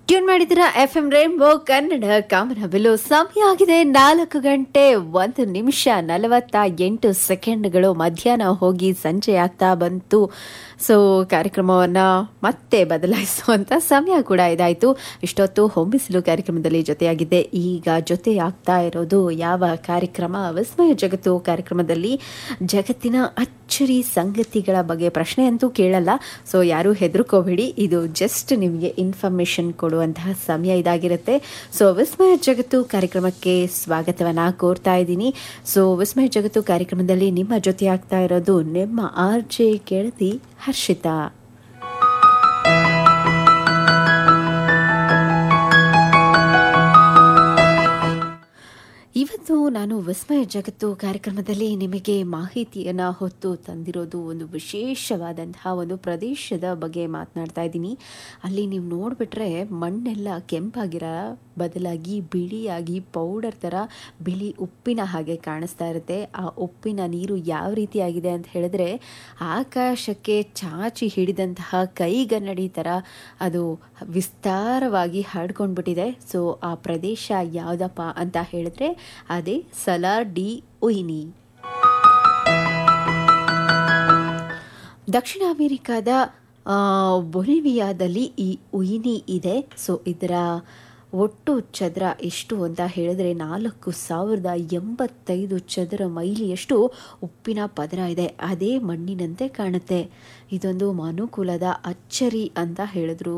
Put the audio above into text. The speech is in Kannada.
ಟ್ಯೂನ್ ಮಾಡಿದಿರ ಎಫ್ ಎಂ ರೇನ್ಬೋ ಕನ್ನಡ ಕಾಮನಬಿಲ್ಲು ಸಮಯ ಆಗಿದೆ ನಾಲ್ಕು ಗಂಟೆ ಒಂದು ನಿಮಿಷ ನಲವತ್ತ ಎಂಟು ಸೆಕೆಂಡ್ಗಳು ಮಧ್ಯಾಹ್ನ ಹೋಗಿ ಸಂಜೆ ಆಗ್ತಾ ಬಂತು ಸೊ ಕಾರ್ಯಕ್ರಮವನ್ನ ಮತ್ತೆ ಬದಲಾಯಿಸುವಂತ ಸಮಯ ಕೂಡ ಇದಾಯಿತು ಇಷ್ಟೊತ್ತು ಹೊಂಬಿಸಿಲು ಕಾರ್ಯಕ್ರಮದಲ್ಲಿ ಜೊತೆಯಾಗಿದ್ದೆ ಈಗ ಜೊತೆ ಆಗ್ತಾ ಇರೋದು ಯಾವ ಕಾರ್ಯಕ್ರಮ ವಿಸ್ಮಯ ಜಗತ್ತು ಕಾರ್ಯಕ್ರಮದಲ್ಲಿ ಜಗತ್ತಿನ ಅಚ್ಚರಿ ಸಂಗತಿಗಳ ಬಗ್ಗೆ ಪ್ರಶ್ನೆ ಅಂತೂ ಕೇಳಲ್ಲ ಸೊ ಯಾರೂ ಹೆದರ್ಕೋಬೇಡಿ ಇದು ಜಸ್ಟ್ ನಿಮಗೆ ಇನ್ಫಾರ್ಮೇಶನ್ ಕೊಡುವಂತಹ ಸಮಯ ಇದಾಗಿರುತ್ತೆ ಸೊ ವಿಸ್ಮಯ ಜಗತ್ತು ಕಾರ್ಯಕ್ರಮಕ್ಕೆ ಸ್ವಾಗತವನ್ನ ಕೋರ್ತಾ ಇದ್ದೀನಿ ಸೊ ವಿಸ್ಮಯ ಜಗತ್ತು ಕಾರ್ಯಕ್ರಮದಲ್ಲಿ ನಿಮ್ಮ ಜೊತೆ ಆಗ್ತಾ ಇರೋದು ನಿಮ್ಮ ಆರ್ ಜೆ ಗೆಳತಿ ಹರ್ಷಿತಾ ಇವತ್ತು ನಾನು ವಿಸ್ಮಯ ಜಗತ್ತು ಕಾರ್ಯಕ್ರಮದಲ್ಲಿ ನಿಮಗೆ ಮಾಹಿತಿಯನ್ನು ಹೊತ್ತು ತಂದಿರೋದು ಒಂದು ವಿಶೇಷವಾದಂತಹ ಒಂದು ಪ್ರದೇಶದ ಬಗ್ಗೆ ಮಾತನಾಡ್ತಾ ಇದ್ದೀನಿ ಅಲ್ಲಿ ನೀವು ನೋಡಿಬಿಟ್ರೆ ಮಣ್ಣೆಲ್ಲ ಕೆಂಪಾಗಿರೋ ಬದಲಾಗಿ ಬಿಳಿಯಾಗಿ ಪೌಡರ್ ಥರ ಬಿಳಿ ಉಪ್ಪಿನ ಹಾಗೆ ಕಾಣಿಸ್ತಾ ಇರುತ್ತೆ ಆ ಉಪ್ಪಿನ ನೀರು ಯಾವ ರೀತಿಯಾಗಿದೆ ಅಂತ ಹೇಳಿದ್ರೆ ಆಕಾಶಕ್ಕೆ ಚಾಚಿ ಹಿಡಿದಂತಹ ಕೈಗನ್ನಡಿ ಥರ ಅದು ವಿಸ್ತಾರವಾಗಿ ಹರಡ್ಕೊಂಡ್ಬಿಟ್ಟಿದೆ ಸೊ ಆ ಪ್ರದೇಶ ಯಾವುದಪ್ಪ ಅಂತ ಹೇಳಿದ್ರೆ ಅದೇ ಸಲಾರ್ ಡಿ ಉಯಿನಿ ದಕ್ಷಿಣ ಅಮೆರಿಕಾದ ಬೊಲಿವಿಯಾದಲ್ಲಿ ಈ ಉಯಿನಿ ಇದೆ ಸೊ ಇದರ ಒಟ್ಟು ಚದರ ಎಷ್ಟು ಅಂತ ಹೇಳಿದ್ರೆ ನಾಲ್ಕು ಸಾವಿರದ ಎಂಬತ್ತೈದು ಚದರ ಮೈಲಿಯಷ್ಟು ಉಪ್ಪಿನ ಪದರ ಇದೆ ಅದೇ ಮಣ್ಣಿನಂತೆ ಕಾಣುತ್ತೆ ಇದೊಂದು ಮನುಕುಲದ ಅಚ್ಚರಿ ಅಂತ ಹೇಳಿದ್ರು